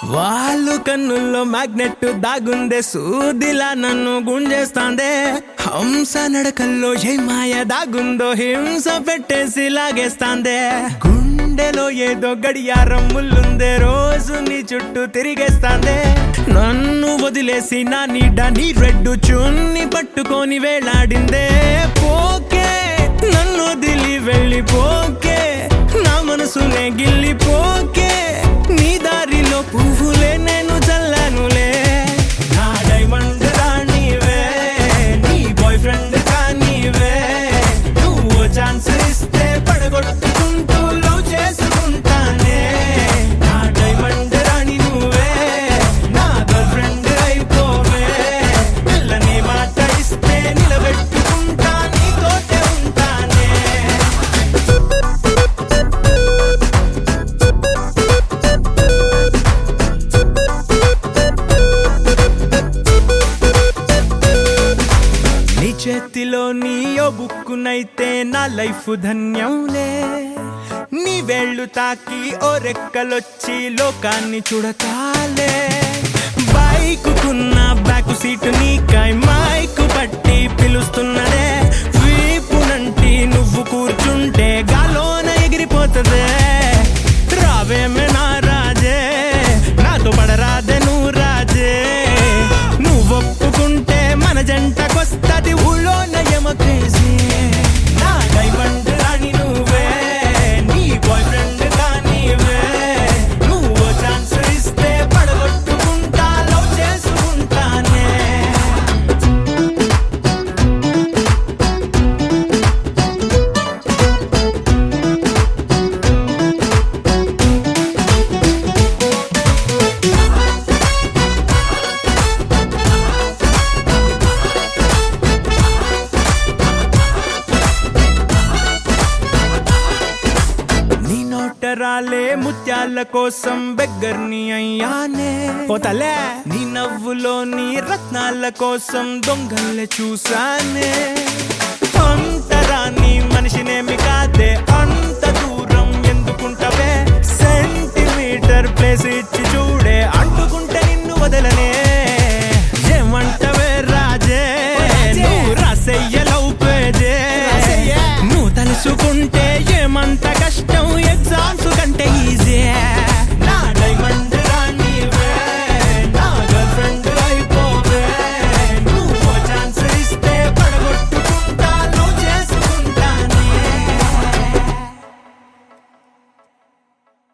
వాళ్ళు కన్నుల్లో మ్యాగ్నెట్ దాగుందే సూదిలా నన్ను గుంజేస్తాందే హంస నడకల్లో ఏ మాయ దాగుందో హింస పెట్టేసి లాగేస్తాందే గుండెలో ఏదో గడియారం ముల్లుందే రోజు నీ చుట్టూ తిరిగేస్తాందే నన్ను వదిలేసి నా నీడ నీ రెడ్డు చున్ని పట్టుకొని వేలాడిందే పోకే నన్ను వదిలి వెళ్ళిపోకే నా మనసునే గిల్లిపోకే నీ దారిలో పువ్వులే నేను చల్లానులే నా డైమండ్ రాణివే నీ బాయ్ ఫ్రెండ్ కానీవే నువ్వు ఛాన్స్ ఇస్తే పడగొట్టుకుంటూ లవ్ చేసుకుంటానే నా డైమండ్ రాణి నువ్వే నా గర్ల్ ఫ్రెండ్ అయిపోవే పిల్లని మాట ఇస్తే నిలబెట్టుకుంటా నీతోటే ఉంటానే నీ చేతిలో నీ ఓ బుక్కునైతే నా లైఫ్ ధన్యంలే నీ వేళ్ళు తాకి ఓ రెక్కలొచ్చి లోకాన్ని చూడతాలే బైకుకున్న బ్యాక్ సీటు నీకై మైకు పట్టి పిలుస్తున్నదే వీపునంటి నువ్వు కూర్చుంటే గాలోన ఎగిరిపోతదే రావేమే నా రాజే నాతో పడరాదే నువ్వు రాజే నువ్వు ఒప్పుకుంటే మన జంటకొస్తది ఊళ్ళో నయమ క్రేజీ నా డైమండ్ రాణి నువ్వే నీ బాయ్ ఫ్రెండ్ కానీవే నువ్వు ఛాన్స్ ఇస్తే పడగొట్టుకుంటా లవ్ చేసుకుంటానే నీ నోటరాలే ముత్యాల కోసం బెగ్గర్ని అయ్యానే పోతలే నీ నవ్వులో నీ రత్నాల కోసం దొంగల్లే చూసానే అంతరాన్ని మనిషినేమి కాదే అంత దూరం ఎందుకుంటవే సెంటీమీటర్ ప్లేస్ ఇచ్చి